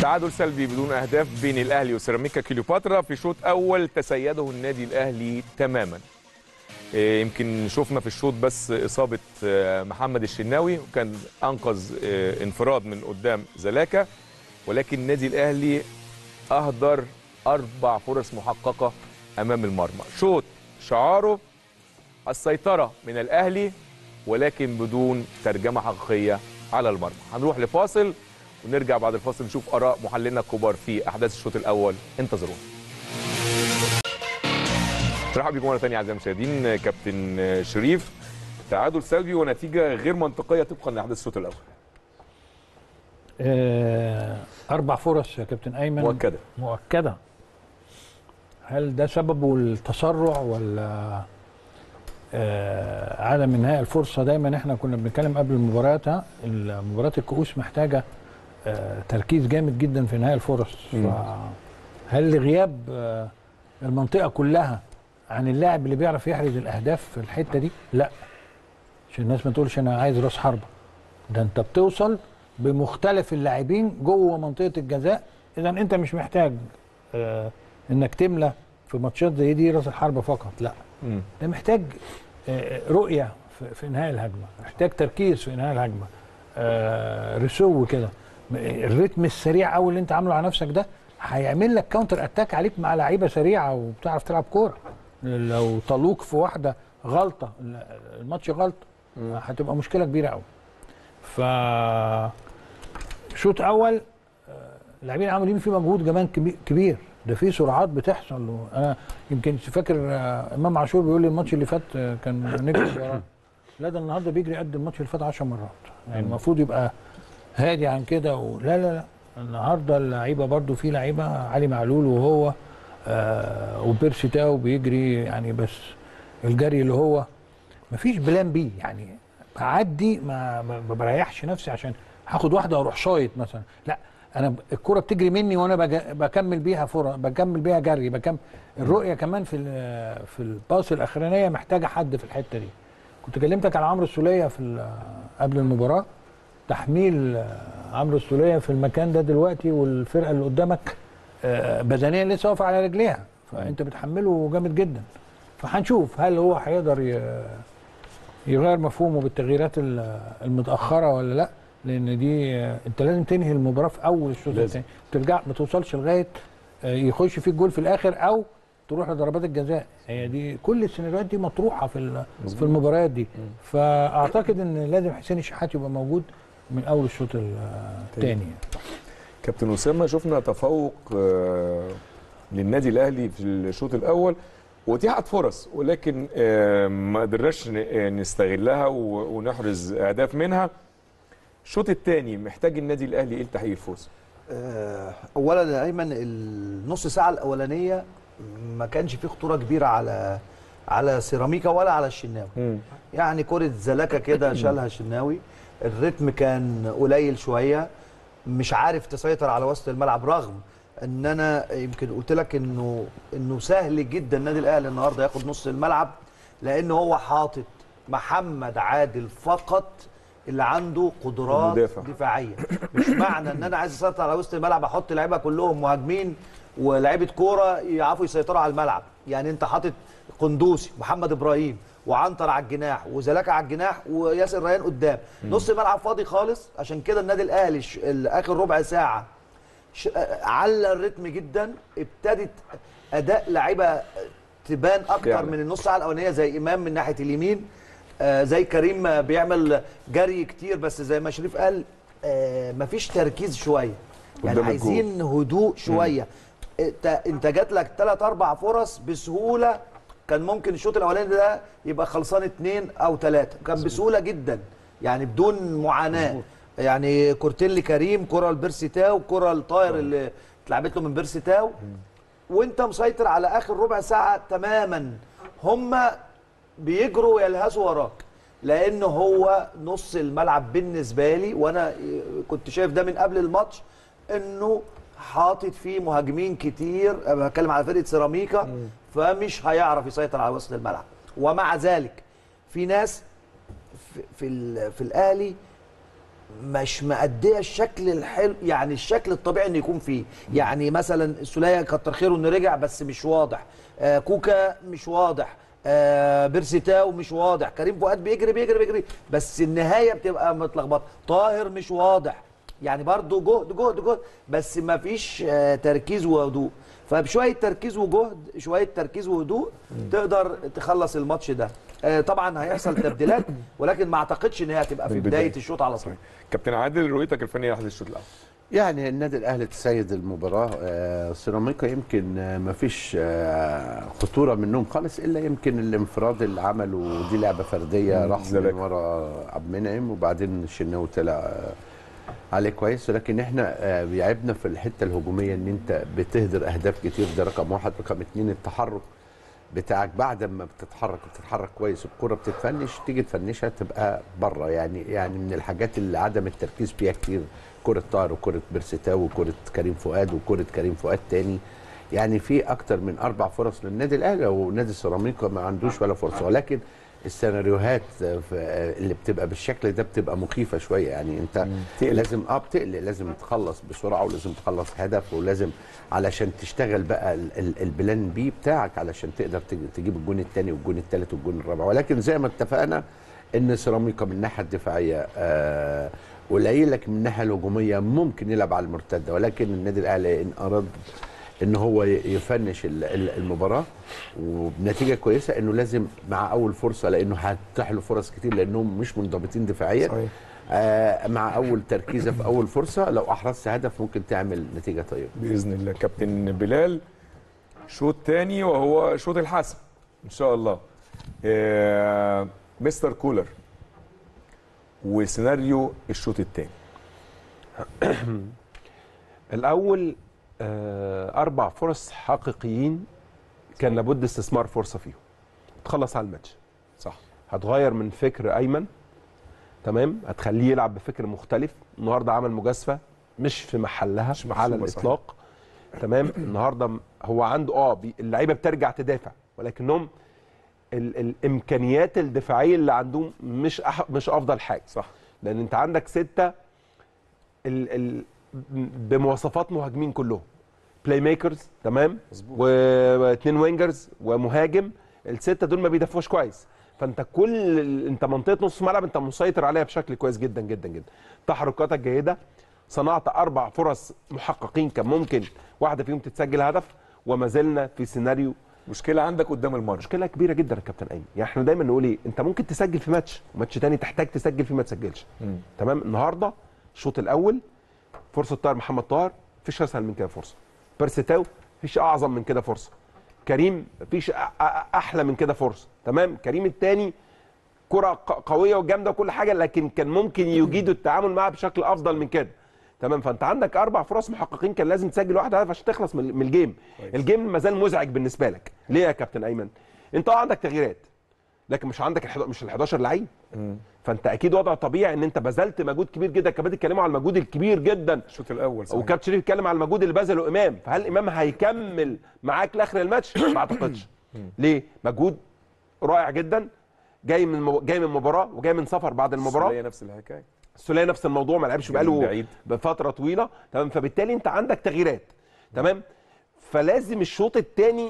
تعادل سلبي بدون اهداف بين الاهلي وسيراميكا كليوباترا في شوط اول تسيده النادي الاهلي تماما إيه، يمكن شفنا في الشوط بس اصابه آه، محمد الشناوي وكان انقذ آه، انفراد من قدام زلاكا ولكن النادي الاهلي اهدر اربع فرص محققه امام المرمى شوط شعاره السيطره من الاهلي ولكن بدون ترجمه حقيقيه على المرمى هنروح لفاصل ونرجع بعد الفاصل نشوف اراء محللنا الكبار في احداث الشوط الاول انتظرونا مرحبا بكم مره ثانيه اعزائي المشاهدين كابتن شريف تعادل سلبي ونتيجه غير منطقيه طبقا لاحداث الشوط الاول آه، أربع فرص يا كابتن أيمن مؤكده مؤكدة هل ده سببه التسرع ولا آه عدم انهاء الفرصة دايما احنا كنا بنتكلم قبل المباريات ها مباراة الكؤوس محتاجة آه تركيز جامد جدا في انهاء الفرص مم. هل غياب آه المنطقة كلها عن اللاعب اللي بيعرف يحرز الأهداف في الحتة دي؟ لا عشان الناس ما تقولش أنا عايز راس حربة ده أنت بتوصل بمختلف اللاعبين جوه منطقة الجزاء إذا أنت مش محتاج آه انك تملى في ماتشات زي دي راس الحربه فقط لا مم. ده محتاج آه، رؤيه في- في انهاء الهجمه محتاج تركيز في انهاء الهجمه آه، رسو كده م- الريتم السريع قوي اللي انت عامله على نفسك ده هيعمل لك كاونتر اتاك عليك مع لعيبه سريعه وبتعرف تلعب كوره لو طلوك في واحده غلطه ال- الماتش غلطه هتبقى مشكله كبيره قوي ف شوط اول اللاعبين عاملين فيه مجهود كمان كبي- كبير ده في سرعات بتحصل انا يمكن فاكر آه، امام عاشور بيقول لي الماتش اللي فات آه، كان نكسب وراه لا ده النهارده بيجري قد الماتش اللي فات 10 مرات يعني المفروض يبقى هادي عن كده و... لا لا لا النهارده اللعيبه برضو في لعيبه علي معلول وهو آه وبيرسي تاو بيجري يعني بس الجري اللي هو مفيش بلان بي يعني بعدي ما ما ما بريحش نفسي عشان هاخد واحده واروح شايط مثلا لا انا ب- الكره بتجري مني وانا بج- بكمل بيها فرص بكمل بيها جري بكمل الرؤيه كمان في ال- في الباص الاخرانيه محتاجه حد في الحته دي كنت كلمتك على عمرو السوليه في ال- قبل المباراه تحميل آه، عمرو السوليه في المكان ده دلوقتي والفرقه اللي قدامك آه، بدنيا لسه واقفه على رجليها فانت بتحمله جامد جدا فهنشوف هل هو هيقدر ي- يغير مفهومه بالتغييرات ال- المتاخره ولا لا لان دي آه، انت لازم تنهي المباراه في اول الشوط لازم. الثاني ترجع ما توصلش لغايه آه، يخش فيك جول في الاخر او تروح لضربات الجزاء هي دي كل السيناريوهات دي مطروحه في ال- في المباريات دي فاعتقد ان لازم حسين الشحات يبقى موجود من اول الشوط الثاني كابتن اسامه شفنا تفوق آه، للنادي الاهلي في الشوط الاول واتيحت فرص ولكن آه، ما قدرناش ن- آه، نستغلها و- ونحرز اهداف منها الشوط الثاني محتاج النادي الاهلي ايه لتحقيق الفوز آه، اولا يا ايمن النص ساعه الاولانيه ما كانش فيه خطوره كبيره على على سيراميكا ولا على الشناوي يعني كره زلاكه كده شالها الشناوي الريتم كان قليل شويه مش عارف تسيطر على وسط الملعب رغم ان انا يمكن قلت لك انه انه سهل جدا النادي الاهلي النهارده ياخد نص الملعب لان هو حاطط محمد عادل فقط اللي عنده قدرات المدافع. دفاعيه مش معنى ان انا عايز اسيطر على وسط الملعب احط لعيبه كلهم مهاجمين ولاعيبه كوره يعرفوا يسيطروا على الملعب يعني انت حاطط قندوسي محمد ابراهيم وعنتر على الجناح وزلاكا على الجناح وياسر ريان قدام نص الملعب فاضي خالص عشان كده النادي الاهلي ش- ال- اخر ربع ساعه ش- على الريتم جدا ابتدت اداء لعيبه تبان اكتر يعني. من النص ساعه الاولانيه زي امام من ناحيه اليمين آه زي كريم آه، بيعمل جري كتير بس زي ما شريف قال آه مفيش تركيز شويه يعني قدام الجول. عايزين هدوء شويه انت انت جات لك ثلاث اربع فرص بسهوله كان ممكن الشوط الاولاني ده يبقى خلصان اثنين او ثلاثه كان بسهوله جدا يعني بدون معاناه يعني كورتين لكريم كره لبيرسي تاو كره لطاير اللي اتلعبت له من بيرسي تاو وانت مسيطر على اخر ربع ساعه تماما هم بيجروا ويلهثوا وراك لان هو نص الملعب بالنسبه لي وانا كنت شايف ده من قبل الماتش انه حاطط فيه مهاجمين كتير أنا بتكلم على فرقه سيراميكا فمش هيعرف يسيطر على وسط الملعب ومع ذلك في ناس في في, ال- في الاهلي مش مأديه الشكل الحلو يعني الشكل الطبيعي انه يكون فيه يعني مثلا السوليه كتر خيره انه رجع بس مش واضح آه كوكا مش واضح آه بيرسيتاو مش واضح كريم فؤاد بيجري بيجري بيجري بس النهايه بتبقى متلخبطه طاهر مش واضح يعني برضه جهد جهد جهد بس ما فيش آه تركيز وهدوء فبشويه تركيز وجهد شويه تركيز وهدوء تقدر تخلص الماتش ده آه طبعا هيحصل تبديلات ولكن ما اعتقدش ان هي هتبقى في من بدايه بداية. الشوط على طول كابتن عادل رؤيتك الفنيه لحد الشوط الاول يعني النادي الاهلي تسيد المباراه آه سيراميكا يمكن آه ما فيش آه خطوره منهم خالص الا يمكن الانفراد اللي عمله دي لعبه فرديه مم، راح من زلاكا. ورا عبد المنعم وبعدين الشناوي طلع آه عليه كويس ولكن احنا آه بيعبنا في الحته الهجوميه ان انت بتهدر اهداف كتير ده رقم واحد رقم اتنين التحرك بتاعك بعد ما بتتحرك بتتحرك كويس الكرة بتتفنش تيجي تفنشها تبقى بره يعني يعني من الحاجات اللي عدم التركيز فيها كتير كرة طاهر وكرة بيرسيتاو وكرة كريم فؤاد وكرة كريم فؤاد تاني يعني في اكتر من اربع فرص للنادي الاهلي ونادي سيراميكا ما عندوش ولا فرصه ولكن السيناريوهات في- اللي بتبقى بالشكل ده بتبقى مخيفه شويه يعني انت تقلق. لازم اه بتقلق لازم تخلص بسرعه ولازم تخلص هدف ولازم علشان تشتغل بقى ال- ال- البلان بي بتاعك علشان تقدر تج- تجيب الجون الثاني والجون الثالث والجون الرابع ولكن زي ما اتفقنا ان سيراميكا من الناحيه الدفاعيه آه قليل لكن من الناحيه الهجوميه ممكن يلعب على المرتده ولكن النادي الاهلي ان اراد ان هو ي- يفنش ال- ال- المباراه وبنتيجه كويسه انه لازم مع اول فرصه لانه هتتيح له فرص كتير لانهم مش منضبطين دفاعيا صحيح. آه مع اول تركيزه في اول فرصه لو احرزت هدف ممكن تعمل نتيجه طيبه باذن الله كابتن بلال شوط تاني وهو شوط الحسم ان شاء الله آه مستر كولر وسيناريو الشوط التاني الاول آه، اربع فرص حقيقيين كان لابد استثمار فرصه فيهم تخلص على الماتش صح هتغير من فكر ايمن تمام هتخليه يلعب بفكر مختلف النهارده عمل مجازفه مش في محلها مش على محسوبة الاطلاق تمام النهارده م- هو عنده اه بي- اللعيبه بترجع تدافع ولكنهم ال الامكانيات الدفاعيه اللي عندهم مش أح مش افضل حاجه صح لان انت عندك سته ال ال بمواصفات مهاجمين كلهم بلاي ميكرز تمام مظبوط. واثنين وينجرز ومهاجم السته دول ما بيدافعوش كويس فانت كل ال- انت منطقه نص ملعب انت مسيطر عليها بشكل كويس جدا جدا جدا تحركاتك جيده صنعت اربع فرص محققين كان ممكن واحده فيهم تتسجل هدف وما زلنا في سيناريو مشكله عندك قدام المرمى مشكله كبيره جدا يا كابتن ايمن يعني احنا دايما نقول ايه انت ممكن تسجل في ماتش وماتش تاني تحتاج تسجل فيه ما تسجلش مم. تمام النهارده الشوط الاول فرصه طاهر محمد طاهر مفيش اسهل من كده فرصه بيرسيتاو مفيش اعظم من كده فرصه كريم مفيش أ- أ- احلى من كده فرصه تمام كريم الثاني كره ق- قويه وجامده وكل حاجه لكن كان ممكن يجيدوا التعامل معاها بشكل افضل من كده تمام فانت عندك اربع فرص محققين كان لازم تسجل واحد هدف عشان تخلص من من الجيم الجيم ما زال مزعج بالنسبه لك ليه يا كابتن ايمن انت اه عندك تغييرات لكن مش عندك الحدا- مش ال 11 لعيب فانت اكيد وضع طبيعي ان انت بذلت مجهود كبير جدا كمان اتكلموا على المجهود الكبير جدا الشوط الاول صحيح. وكابتن شريف اتكلم على المجهود اللي بذله امام فهل امام هيكمل معاك لاخر الماتش ما اعتقدش ليه مجهود رائع جدا جاي من مو... جاي من مباراه وجاي من سفر بعد المباراه السولية نفس الحكايه السوليه نفس الموضوع ما لعبش جاي من بقاله بعيد. بفتره طويله تمام فبالتالي انت عندك تغييرات تمام فلازم الشوط الثاني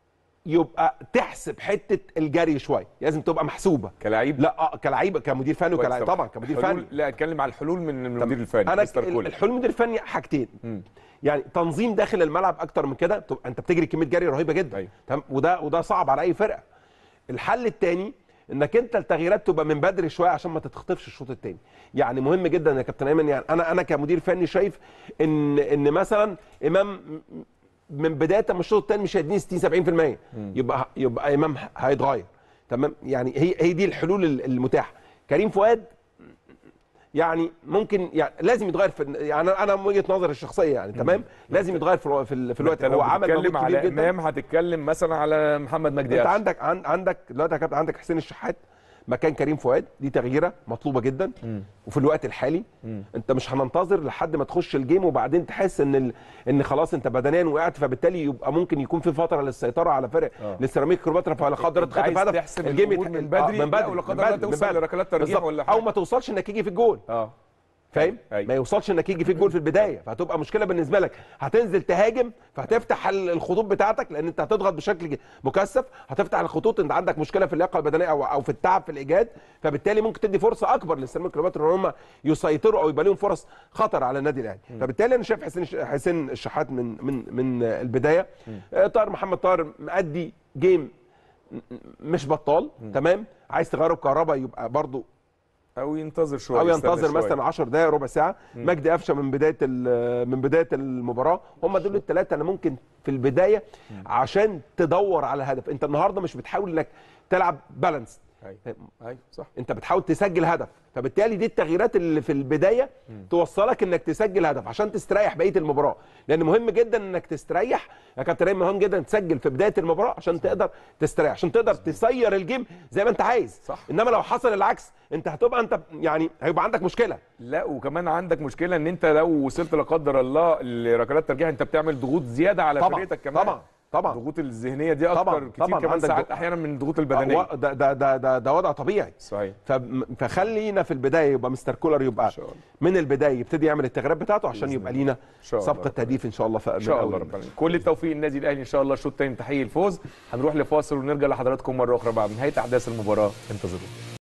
يبقى تحسب حته الجري شويه لازم تبقى محسوبه كلاعب لا اه كلعيبه كمدير فني كويس وكلاعب طبعا كمدير حلول- فني لا اتكلم على الحلول من المدير الفني انا مستر ال- كولر الحلول المدير الفني حاجتين مم. يعني تنظيم داخل الملعب اكتر من كده تبقى انت بتجري كميه جري رهيبه جدا أيوة. تمام وده وده صعب على اي فرقه الحل الثاني انك انت التغييرات تبقى من بدري شويه عشان ما تتخطفش الشوط الثاني يعني مهم جدا يا كابتن ايمن يعني انا انا كمدير فني شايف ان ان مثلا امام من بدايه ما الشوط الثاني مش هيديني 60 70% يبقى يبقى امام هيتغير تمام يعني هي هي دي الحلول المتاحه كريم فؤاد يعني ممكن يعني لازم يتغير في يعني انا من وجهه نظري الشخصيه يعني تمام لازم يتغير في الو- في, ال- في الوقت انت لو هو عمل مجهود بتتكلم كبير على جدا امام هتتكلم مثلا على محمد مجدي انت قفشه. عندك عن- عندك دلوقتي يا كابتن عندك حسين الشحات مكان كريم فؤاد دي تغييره مطلوبه جدا وفي الوقت الحالي انت مش هننتظر لحد ما تخش الجيم وبعدين تحس ان ال... ان خلاص انت بدنيا وقعت فبالتالي يبقى ممكن يكون في فتره للسيطره على فرق اه. للسيراميك كليوباترا فلا قدر انت اتخطف عايز هدف تحسم الجيم الأمور يت- من اه، بدري؟ من لا، بدري ولا قدر من الله بدري، توصل من بدري. لركلات ترجيح بالظبط. ولا او حاجة. ما توصلش انك يجي في الجول اه فاهم أيوة. ما يوصلش انك يجي فيك جول في البدايه فهتبقى مشكله بالنسبه لك هتنزل تهاجم فهتفتح ال- الخطوط بتاعتك لان انت هتضغط بشكل ج- مكثف هتفتح الخطوط انت عندك مشكله في اللياقه البدنيه او او في التعب في الايجاد فبالتالي ممكن تدي فرصه اكبر للسيراميكا كليوباترا ان هم يسيطروا او يبقى لهم فرص خطر على النادي الاهلي فبالتالي انا شايف حسين الش- حسين الشحات من من من البدايه آه، طاهر محمد طاهر مأدي جيم م- مش بطال تمام عايز تغيره بكهرباء يبقى برضو او ينتظر شويه او يستنى ينتظر شوية. مثلا 10 دقائق ربع ساعه مجدي قفشه من بدايه ال- من بدايه المباراه هم دول الثلاثه اللي ممكن في البدايه عشان تدور على هدف انت النهارده مش بتحاول انك تلعب بالانس ايوه ايوه صح انت بتحاول تسجل هدف فبالتالي دي التغييرات اللي في البدايه توصلك انك تسجل هدف عشان تستريح بقيه المباراه لان مهم جدا انك تستريح يا كابتن ريم مهم جدا تسجل في بدايه المباراه عشان تقدر تستريح عشان تقدر تسير الجيم زي ما انت عايز صح. انما لو حصل العكس انت هتبقى انت يعني هيبقى عندك مشكله لا وكمان عندك مشكله ان انت لو وصلت لا قدر الله لركلات ترجيح انت بتعمل ضغوط زياده على طبعا فرقتك كمان طبعا طبعا الضغوط الذهنيه دي اكتر طبعا، كتير طبعا كمان عندك ساعات ضغط. احيانا من الضغوط البدنيه و- ده ده ده ده, ده وضع طبيعي صحيح فم- فخلينا في البدايه يبقى مستر كولر يبقى شاء الله. من البدايه يبتدي يعمل التغييرات بتاعته عشان يبقى لينا شاء الله صفقه تهديف ان شاء الله في ان شاء الله رب العالمين كل التوفيق للنادي الاهلي ان شاء الله الشوط الثاني تحقيق الفوز هنروح لفاصل ونرجع لحضراتكم مره اخرى بعد نهايه احداث المباراه انتظرونا